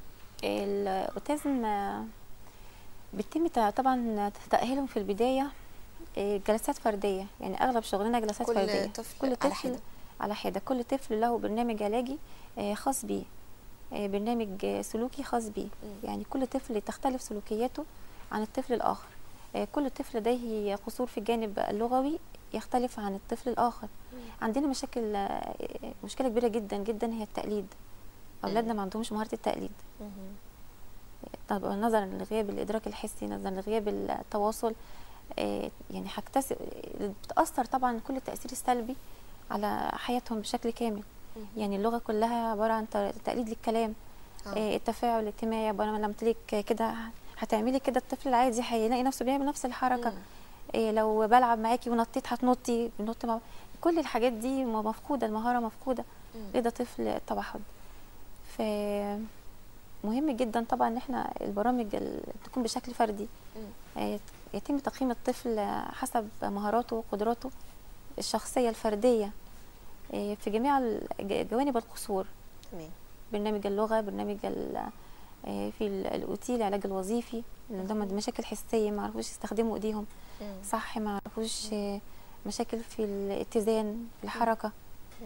الاوتيزم آه، بيتم تع- طبعا تاهيلهم في البدايه آه، جلسات فرديه يعني اغلب شغلنا جلسات كل فرديه طفل كل على طفل حدة. على حده كل طفل له برنامج علاجي آه، خاص بيه آه، برنامج آه، سلوكي خاص بيه يعني كل طفل تختلف سلوكياته عن الطفل الاخر آه، كل طفل لديه قصور في الجانب اللغوي يختلف عن الطفل الاخر عندنا مشاكل آه، مشكله كبيره جدا جدا هي التقليد اولادنا ما عندهمش مهاره التقليد طب نظرا لغياب الادراك الحسي نظرا لغياب التواصل آه، يعني هكتسب بتاثر طبعا كل التاثير السلبي على حياتهم بشكل كامل يعني اللغه كلها عباره عن ت- تقليد للكلام آه. آه، التفاعل الاجتماعي عباره عن لما تلاقيك كده هتعملي كده الطفل العادي هيلاقي نفسه بيعمل نفس الحركه مم. إيه لو بلعب معاكي ونطيت هتنطي بنط مع كل الحاجات دي م- مفقوده المهاره مفقوده مم. لدى طفل التوحد ف مهم جدا طبعا ان احنا البرامج ال- تكون بشكل فردي مم. آه، يتم تقييم الطفل حسب مهاراته وقدراته الشخصيه الفرديه آه، في جميع الج- جوانب القصور تمام برنامج اللغه برنامج ال- آه، في ال- الاوتي العلاج الوظيفي اللي عندهم مشاكل حسيه ما عرفوش يستخدموا ايديهم مم. صح ما عرفوش آه، مشاكل في الاتزان في الحركه مم.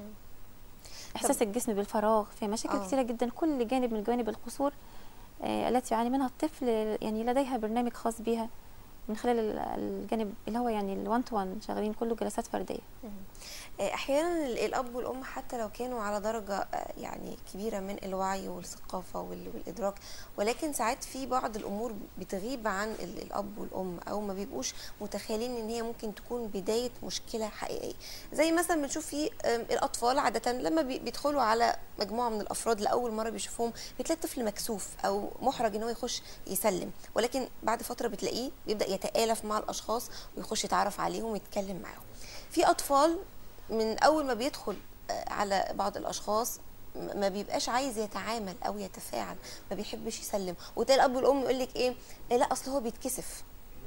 احساس الجسم بالفراغ في مشاكل آه. كثيره جدا كل جانب من جوانب القصور آه، التي يعاني منها الطفل يعني لديها برنامج خاص بها من خلال ال- الجانب اللي هو يعني الوان تو وان شغالين كله جلسات فرديه آه، احيانا ال- الاب والام حتى لو كانوا على درجه آه، يعني كبيره من الوعي والثقافه وال- والادراك ولكن ساعات في بعض الامور بتغيب عن ال- الاب والام او ما بيبقوش متخيلين ان هي ممكن تكون بدايه مشكله حقيقيه زي مثلا بنشوف في آم، الاطفال عاده لما بي- بيدخلوا على مجموعه من الافراد لاول مره بيشوفوهم بتلاقي الطفل مكسوف او محرج ان هو يخش يسلم ولكن بعد فتره بتلاقيه بيبدا يتالف مع الاشخاص ويخش يتعرف عليهم ويتكلم معاهم في اطفال من اول ما بيدخل آه، على بعض الاشخاص م- ما بيبقاش عايز يتعامل او يتفاعل ما بيحبش يسلم وتلاقي الاب والام يقول لك ايه إيه لا اصل هو بيتكسف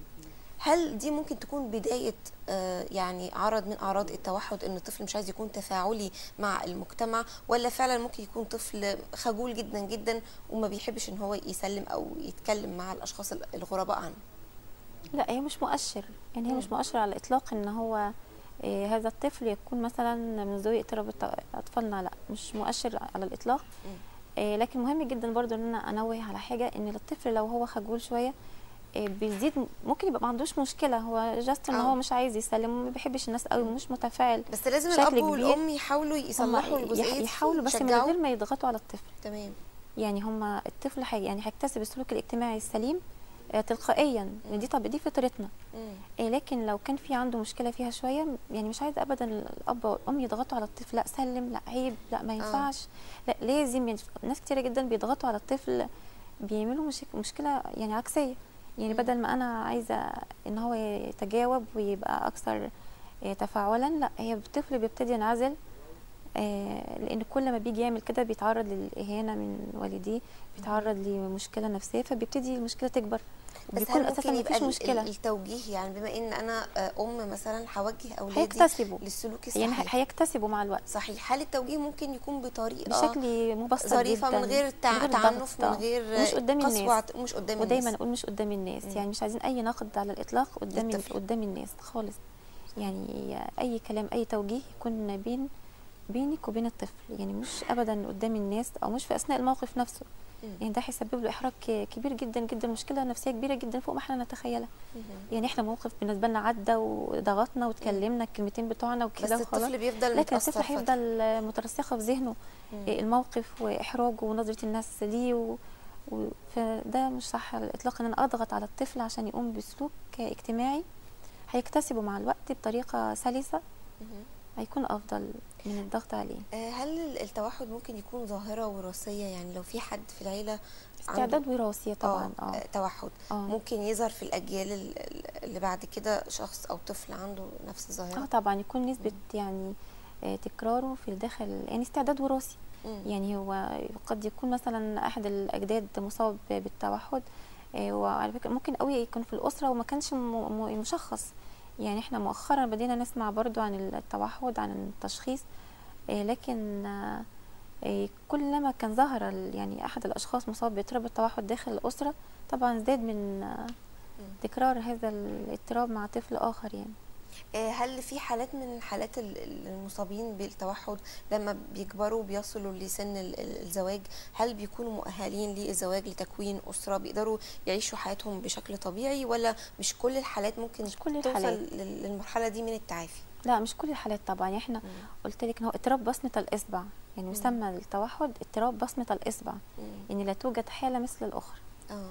هل دي ممكن تكون بدايه آه، يعني عرض من اعراض التوحد ان الطفل مش عايز يكون تفاعلي مع المجتمع ولا فعلا ممكن يكون طفل خجول جدا جدا وما بيحبش ان هو يسلم او يتكلم مع الاشخاص الغرباء عنه لا هي مش مؤشر يعني هي مش مؤشر على الاطلاق ان هو آه، هذا الطفل يكون مثلا من ذوي اضطراب الت- اطفالنا لا مش مؤشر على الاطلاق آه، لكن مهم جدا برضو ان انا انوه على حاجه ان الطفل لو هو خجول شويه آه، بيزيد ممكن يبقى ما عندوش مشكله هو جاست ان آه. هو مش عايز يسلم وما بيحبش الناس قوي مش متفاعل بس لازم بشكل الاب كبير. والام يحاولوا هم يصلحوا الجزئيه يح- دي يحاولوا بس من يشجعوا. غير ما يضغطوا على الطفل تمام يعني هما الطفل حي يعني هيكتسب السلوك الاجتماعي السليم آه، تلقائيا لأن دي طب دي فطرتنا مم. آه، لكن لو كان في عنده مشكله فيها شويه يعني مش عايز ابدا الاب والام يضغطوا على الطفل لا سلم لا عيب لا ما ينفعش لا لازم يعني ناس كتيره جدا بيضغطوا على الطفل بيعملوا مش مشكله يعني عكسيه يعني مم. بدل ما انا عايزه ان هو يتجاوب ويبقى اكثر آه، تفاعلا لا هي الطفل بيبتدي ينعزل آه، لان كل ما بيجي يعمل كده بيتعرض للاهانه من والديه بيتعرض لمشكله نفسيه فبيبتدي المشكله تكبر بس وبيكون هل اساسا ممكن مفيش يبقى ال- مشكله ال- التوجيه يعني بما ان انا آه، ام مثلا هوجه اولادي هيكتسبوا للسلوك الصحيح يعني هيكتسبوا مع الوقت صحيح هل التوجيه ممكن يكون بطريقه بشكل مبسط ظريفه جدا من غير تع- من غير تعنف ضغط، من آه. غير مش قدام قسوة الناس عت- مش قدام ودايما الناس اقول مش قدام الناس مم. يعني مش عايزين اي نقد على الاطلاق قدام ال- للطفل. قدام الناس خالص يعني اي كلام اي توجيه يكون بين بينك وبين الطفل يعني مش ابدا قدام الناس او مش في اثناء الموقف نفسه مم. يعني ده هيسبب له احراج ك- كبير جدا جدا مشكله نفسيه كبيره جدا فوق ما احنا نتخيلها مم. يعني احنا موقف بالنسبه لنا عدى وضغطنا واتكلمنا الكلمتين بتوعنا بس وكده وخلاص الطفل بيفضل لكن متأثر الطفل فترة. هيفضل مترسخه في ذهنه مم. الموقف واحراجه ونظره الناس ليه و... و... فده مش صح على الاطلاق ان انا اضغط على الطفل عشان يقوم بسلوك اجتماعي هيكتسبه مع الوقت بطريقه سلسه مم. هيكون افضل من الضغط عليه آه، هل ال- التوحد ممكن يكون ظاهرة وراثية يعني لو في حد في العيلة استعداد وراثي طبعا اه اه توحد اه ممكن يظهر في الأجيال ال- ال- اللي بعد كده شخص أو طفل عنده نفس اه الظاهرة طبعا يكون نسبه يعني آه، تكراره في الداخل يعني استعداد وراثي مم. يعني هو قد يكون مثلا احد الاجداد مصاب بالتوحد آه، وعلى فكره ممكن قوي يكون في الاسره وما كانش م- م- مشخص يعني احنا مؤخرا بدينا نسمع برضو عن التوحد عن التشخيص آه، لكن آه، آه، كلما كان ظهر ال- يعني احد الاشخاص مصاب باضطراب التوحد داخل الاسره طبعا زاد من آه، تكرار هذا الاضطراب مع طفل اخر يعني آه، هل في حالات من حالات ال- ال- المصابين بالتوحد لما بيكبروا بيصلوا لسن ال- ال- الزواج هل بيكونوا مؤهلين للزواج لتكوين أسرة بيقدروا يعيشوا حياتهم بشكل طبيعي ولا مش كل الحالات ممكن مش كل توصل الحالات. لل- للمرحلة دي من التعافي لا مش كل الحالات طبعا احنا مم. قلت لك ان هو اضطراب بصمه الاصبع يعني يسمى التوحد اضطراب بصمه الاصبع مم. يعني لا توجد حاله مثل الاخرى اه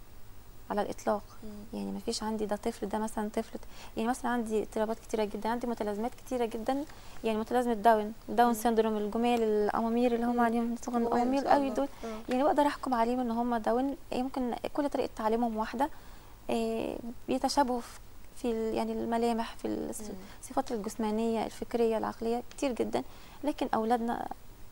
على الاطلاق مم. يعني ما فيش عندي ده طفل ده مثلا طفل يعني مثلا عندي اضطرابات كتيره جدا عندي متلازمات كتيره جدا يعني متلازمه داون داون مم. سيندروم الجمال الامامير اللي هم مم. عليهم صغن جمال ما الامامير شاء قوي الله. دول آه. يعني بقدر احكم عليهم ان هم داون إيه ممكن كل طريقه تعليمهم واحده إيه بيتشابهوا في- في ال- يعني الملامح في الص- مم. الصفات الجسمانيه الفكريه العقليه كتير جدا لكن اولادنا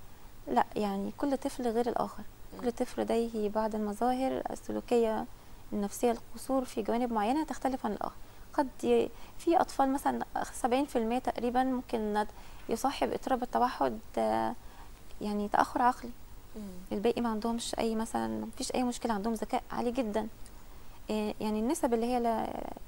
لا يعني كل طفل غير الاخر كل طفل لديه بعض المظاهر السلوكيه النفسيه القصور في جوانب معينه تختلف عن الاخر قد ي... في اطفال مثلا 70% تقريبا ممكن يصاحب اضطراب التوحد آه، يعني تاخر عقلي مم. الباقي ما عندهمش اي مثلا مفيش اي مشكله عندهم ذكاء عالي جدا إيه يعني النسب اللي هي لا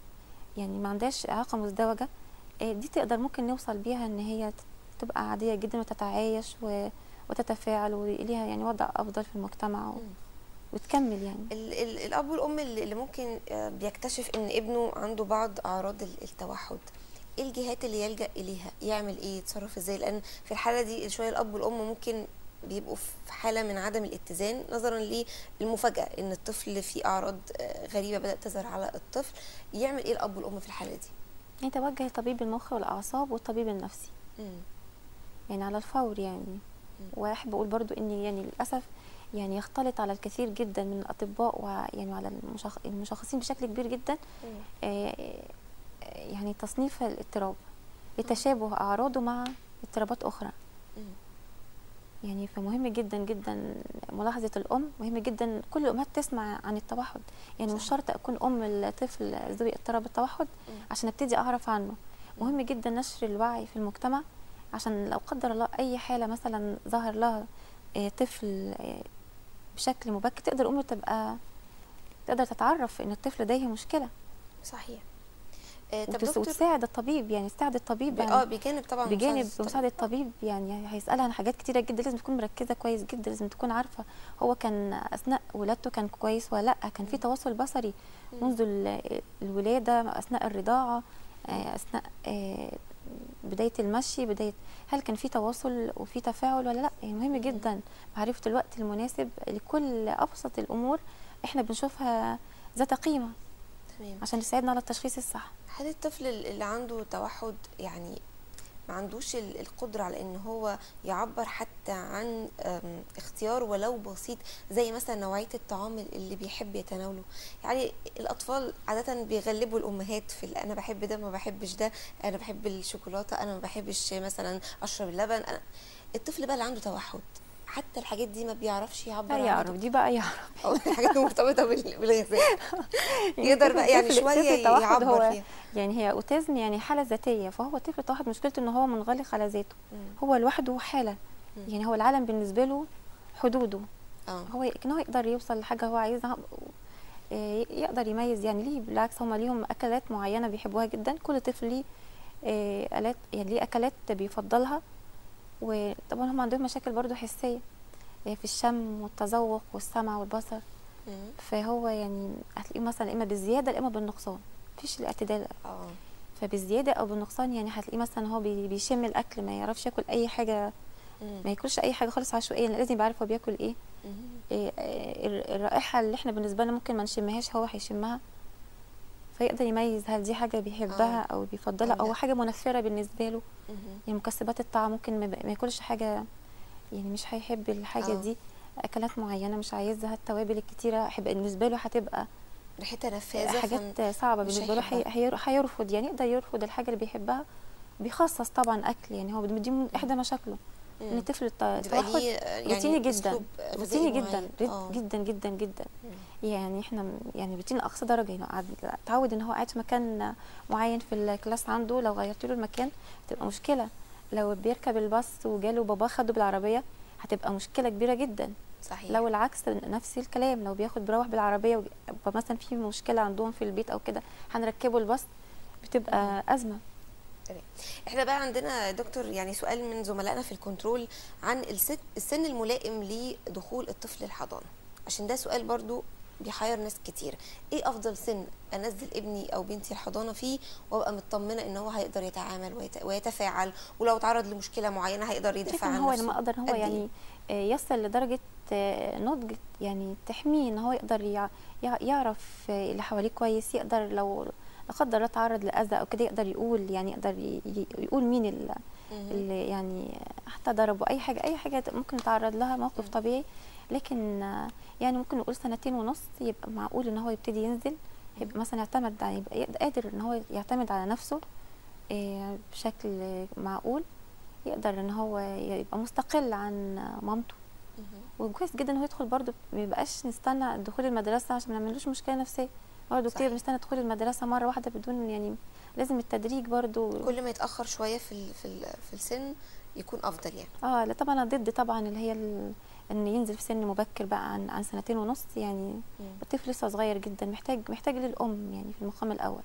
يعني ما عندهاش اعاقه مزدوجه إيه دي تقدر ممكن نوصل بيها ان هي ت- تبقى عاديه جدا وتتعايش و- وتتفاعل وليها يعني وضع افضل في المجتمع و- مم. وتكمل يعني ال ال الاب والام اللي اللي ممكن آه، بيكتشف ان ابنه عنده بعض اعراض ال- التوحد ايه الجهات اللي يلجا اليها يعمل ايه يتصرف ازاي لان في الحاله دي شويه الاب والام ممكن بيبقوا في حاله من عدم الاتزان نظرا للمفاجاه ان الطفل فيه اعراض آه، غريبه بدات تظهر على الطفل يعمل ايه الاب والام في الحاله دي يعني توجه لطبيب المخ والاعصاب والطبيب النفسي مم. يعني على الفور يعني واحب اقول برضو ان يعني للاسف يعني يختلط على الكثير جدا من الاطباء ويعني على المشخ... المشخصين بشكل كبير جدا مم. آه، آه، يعني تصنيف الاضطراب لتشابه اعراضه مع اضطرابات اخرى مم. يعني فمهم جدا جدا ملاحظه الام مهم جدا كل الامهات تسمع عن التوحد يعني مش صحيح. شرط اكون ام الطفل ذوي اضطراب التوحد مم. عشان ابتدي اعرف عنه مهم جدا نشر الوعي في المجتمع عشان لو قدر الله اي حاله مثلا ظهر لها آه، طفل آه، بشكل مبكر تقدر امه تبقى تقدر تتعرف ان الطفل ده هي مشكله صحيح آه، طب وتس- دكتور وتساعد الطبيب يعني تساعد الطبيب ب- يعني اه بجانب طبعا بجانب مساعدة مساعدة الطبيب يعني هيسألها عن حاجات كتيرة جدا لازم تكون مركزة كويس جدا لازم تكون عارفة هو كان أثناء ولادته كان كويس ولا لأ كان في تواصل بصري منذ ال- الولادة أثناء الرضاعة آه، أثناء آه، بداية المشي بداية هل كان في تواصل وفي تفاعل ولا لأ يعني مهم جدا معرفة الوقت المناسب لكل أبسط الأمور احنا بنشوفها ذات قيمة تمام عشان تساعدنا على التشخيص الصح هل الطفل اللي عنده توحد يعني ما عندوش ال- القدرة على ان هو يعبر حتى عن أم، اختيار ولو بسيط زي مثلا نوعية الطعام اللي بيحب يتناوله يعني الاطفال عادة بيغلبوا الامهات في ال- انا بحب ده ما بحبش ده انا بحب الشوكولاتة انا ما بحبش مثلا اشرب اللبن أنا الطفل بقى اللي عنده توحد حتى الحاجات دي ما بيعرفش يعبر لا عنها يعرف دي بقى يعرف أو الحاجات المرتبطة بال- بالغذاء يقدر بقى يعني طفل- شوية طفل التوحد يعبر هو فيها يعني هي اوتيزم يعني حاله ذاتيه فهو طفل التوحد مشكلته ان هو منغلق على ذاته هو لوحده حاله مم. يعني هو العالم بالنسبه له حدوده اه هو لكن هو يقدر يوصل لحاجه هو عايزها آه، يقدر يميز يعني ليه بالعكس هم ليهم اكلات معينه بيحبوها جدا كل طفل ليه آه، الات يعني ليه اكلات بيفضلها وطبعا هم عندهم مشاكل برضو حسيه آه، في الشم والتذوق والسمع والبصر مم. فهو يعني هتلاقيه مثلا اما بالزياده يا اما بالنقصان مفيش الاعتدال اه فبالزياده او بالنقصان يعني هتلاقيه مثلا هو بي- بيشم الاكل ما يعرفش ياكل اي حاجه مم. ما ياكلش اي حاجه خالص عشوائيا لازم يبقى عارف هو بياكل ايه مم. إيه، آه، الر- الرائحه اللي احنا بالنسبه لنا ممكن ما نشمهاش هو هيشمها فيقدر يميز هل دي حاجه بيحبها او بيفضلها أو او لا. حاجه منفره بالنسبه له مهم. يعني مكسبات الطعام ممكن ما ما ياكلش حاجه يعني مش هيحب الحاجه آه. دي اكلات معينه مش عايزها التوابل الكتيره هيبقى بالنسبه له هتبقى ريحتها نفاذه فن- حاجات صعبه مش بالنسبه له هي- هيحبها. هير- هيرفض يعني يقدر يرفض الحاجه اللي بيحبها بيخصص طبعا اكل يعني هو دي من احدى مشاكله ان مم. الطفل الت- بيبقى التوحد ليه يعني روتيني جدا أسلوب غذائي روتيني جدا معين. رد- آه. جدا جدا جدا مم. يعني احنا م- يعني روتين اقصى درجه يعني قاعد اتعود ان هو قاعد في مكان معين في الكلاس عنده لو غيرت له المكان تبقى مشكله لو بيركب الباص وجاله باباه خده بالعربيه هتبقى مشكله كبيره جدا صحيح لو العكس نفس الكلام لو بياخد بيروح بالعربيه ويبقى مثلا في مشكله عندهم في البيت او كده هنركبه الباص بتبقى ازمه تمام احنا بقى عندنا يا دكتور يعني سؤال من زملائنا في الكنترول عن السن, السن الملائم لدخول الطفل الحضانه عشان ده سؤال برضو بيحير ناس كتير ايه افضل سن انزل ابني او بنتي الحضانه فيه وابقى مطمنه ان هو هيقدر يتعامل ويت- ويتفاعل ولو تعرض لمشكله معينه هيقدر يدافع لكن عن هو نفسه لما اقدر هو قد إيه؟ يعني آه، يصل لدرجه آه، نضج يعني تحميه ان هو يقدر يع- يع- يعرف آه، اللي حواليه كويس يقدر لو لا قدر الله تعرض لاذى او كده يقدر يقول يعني يقدر ي- ي- يقول مين ال- مهم. اللي يعني حتى ضربه اي حاجه اي حاجه ممكن يتعرض لها موقف مم. طبيعي لكن آه، يعني ممكن نقول سنتين ونص يبقى معقول ان هو يبتدي ينزل يبقى مثلا يعتمد على يبقى يقدر- قادر ان هو يعتمد على نفسه آه، بشكل معقول يقدر ان هو يبقى مستقل عن مامته مهم. وكويس جدا ان هو يدخل برضه ما يبقاش نستنى دخول المدرسه عشان ما نعملوش مشكله نفسيه برضه صحيح. كتير بنستنى دخول المدرسه مره واحده بدون يعني لازم التدريج برضه كل ما يتاخر شويه في ال- في ال- في السن يكون افضل يعني اه لا طبعا انا ضد طبعا اللي هي ال... ان ينزل في سن مبكر بقى عن عن سنتين ونص يعني مم. الطفل لسه صغير جدا محتاج محتاج للام يعني في المقام الاول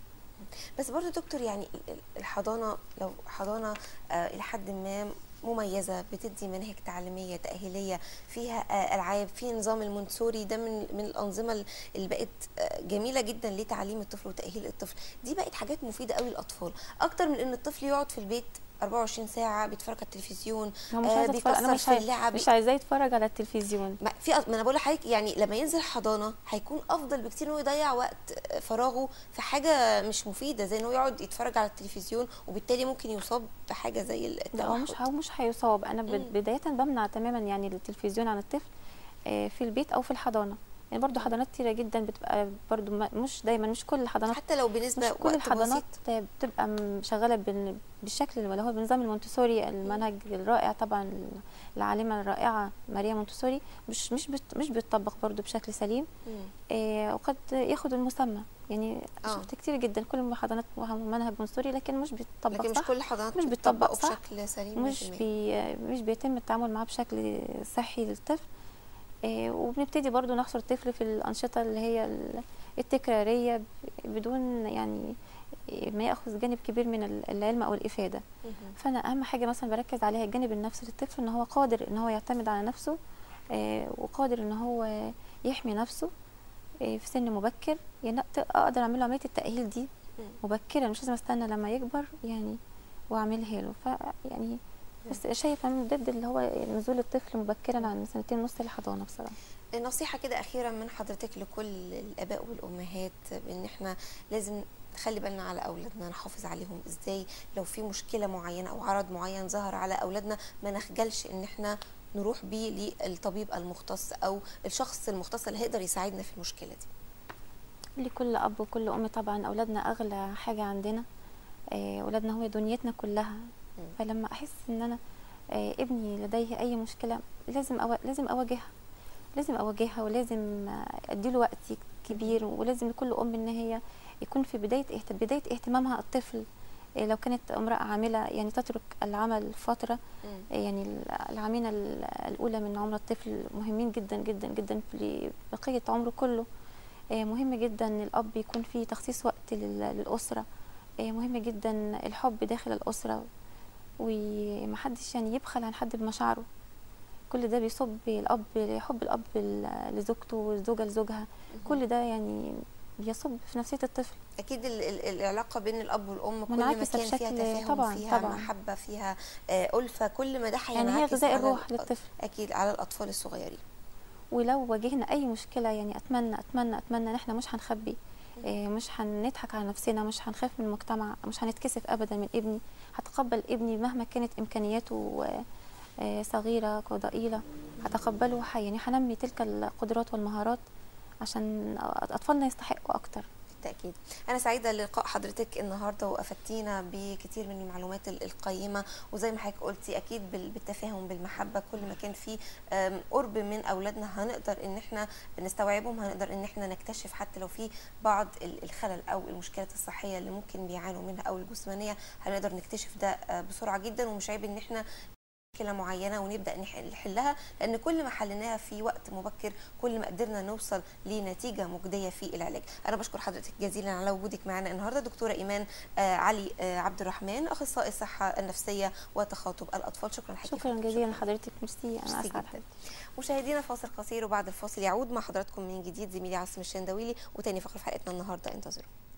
بس برضو دكتور يعني ال- ال- الحضانة لو حضانة آه، إلى حد ما مميزة بتدي مناهج تعليمية تأهيلية فيها آه، ألعاب في نظام المونتسوري ده من من الأنظمة ال- اللي بقت آه، جميلة جدا لتعليم الطفل وتأهيل الطفل دي بقت حاجات مفيدة قوي للأطفال أكتر من إن الطفل يقعد في البيت 24 ساعة بيتفرج على التلفزيون هو مش آه، عايزه اتفرج انا بيكسر مش في عاي... اللعب مش عايزاه يتفرج على التلفزيون ما في ما انا بقول لحضرتك يعني لما ينزل حضانه هيكون افضل بكتير انه يضيع وقت فراغه في حاجه مش مفيده زي انه يقعد يتفرج على التلفزيون وبالتالي ممكن يصاب بحاجه زي لا هو التوحد مش هو مش هيصاب انا مم. بد- بدايه بمنع تماما يعني التلفزيون عن الطفل آه، في البيت او في الحضانه يعني برضو حضانات كتيره جدا بتبقى برضو ما- مش دايما مش كل الحضانات حتى لو مش بنسبه كل وقت الحضانات بسيط بتبقى م- شغاله بال- بالشكل اللي هو بنظام المونتسوري المنهج الرائع طبعا العالمه الرائعه ماريا مونتسوري مش مش بت مش بيتطبق برضو بشكل سليم مم. آه، وقد ياخد المسمى يعني آه. شفت كتير جدا كل الحضانات منهج مونتسوري لكن مش بيتطبق لكن مش صح كل الحضانات مش بيطبق بتطبقه صح، بشكل سليم مش 100%. بي مش بيتم التعامل معاه بشكل صحي للطفل آه، وبنبتدي برضو نحصر الطفل في الأنشطة اللي هي ال- التكرارية ب- بدون يعني ما يأخذ جانب كبير من ال- العلم أو الإفادة مهم. فأنا أهم حاجة مثلا بركز عليها الجانب النفسي للطفل إن هو قادر إن هو يعتمد على نفسه آه، وقادر إن هو يحمي نفسه آه، في سن مبكر يعني أقدر- أقدر أعمل له عملية التأهيل دي مم. مبكرا مش لازم استنى لما يكبر يعني واعملها له ف يعني بس شايفه من ضد اللي هو نزول الطفل مبكرا عن سنتين ونص الحضانه بصراحه نصيحة كده أخيرا من حضرتك لكل الآباء والأمهات بإن إحنا لازم نخلي بالنا على أولادنا نحافظ عليهم إزاي لو في مشكلة معينة أو عرض معين ظهر على أولادنا ما نخجلش إن إحنا نروح بيه للطبيب المختص أو الشخص المختص اللي هيقدر يساعدنا في المشكلة دي لكل اب وكل ام طبعا اولادنا اغلى حاجه عندنا آه، اولادنا هو دنيتنا كلها فلما احس ان انا آه، ابني لديه اي مشكله لازم أو... لازم اواجهها لازم اواجهها ولازم آه، اديله وقت كبير ولازم لكل ام ان هي يكون في بدايه اهت... بدايه اهتمامها الطفل آه، لو كانت امراه عامله يعني تترك العمل فتره مم. يعني العامين ال- الأولى من عمر الطفل مهمين جدا جدا جدا لبقية عمره كله آه، مهم جدا الأب يكون فيه تخصيص وقت لل- للأسرة آه، مهم جدا الحب داخل الأسرة ومحدش يعني يبخل عن حد بمشاعره كل ده بيصب الأب حب الأب ل- لزوجته والزوجة لزوجها كل ده يعني بيصب في نفسية الطفل أكيد ال- ال- العلاقة بين الأب والأم كل ما منعكسة كان فيها بشكل- تفاهم طبعاً- فيها طبعاً. محبة فيها آه، ألفة كل ما ده يعني هي هينعكس غذاء على الروح الأط- للطفل أكيد على الأطفال الصغيرين ولو واجهنا اي مشكله يعني اتمنى اتمنى اتمنى ان احنا مش هنخبي آه، مش هنضحك على نفسنا مش هنخاف من المجتمع مش هنتكسف ابدا من ابني هتقبل ابني مهما كانت امكانياته آه، آه، صغيره أو ضئيله هتقبله وح- يعني هنمي تلك القدرات والمهارات عشان اطفالنا يستحقوا اكتر بالتأكيد أنا سعيدة للقاء حضرتك النهاردة وأفدتينا بكثير من المعلومات ال- القيمة وزي ما حضرتك قلتي أكيد بال- بالتفاهم بالمحبة كل ما كان في آم، قرب من أولادنا هنقدر إن إحنا نستوعبهم هنقدر إن إحنا نكتشف حتى لو في بعض ال- الخلل أو المشكلات الصحية اللي ممكن بيعانوا منها أو الجسمانية هنقدر نكتشف ده آه، بسرعة جدا ومش عيب إن إحنا مشكله معينه ونبدا نح- نحلها لان كل ما حليناها في وقت مبكر كل ما قدرنا نوصل لنتيجه مجديه في العلاج انا بشكر حضرتك جزيلا على وجودك معنا النهارده دكتوره ايمان آه علي آه عبد الرحمن اخصائي الصحه النفسيه وتخاطب الاطفال شكرا لحضرتك شكرا جزيلا لحضرتك ميرسي انا ميرسي اسعد جدا. حضرتك مشاهدينا فاصل قصير وبعد الفاصل يعود مع حضراتكم من جديد زميلي عاصم الشندويلي وتاني فقره في حلقتنا النهارده انتظروا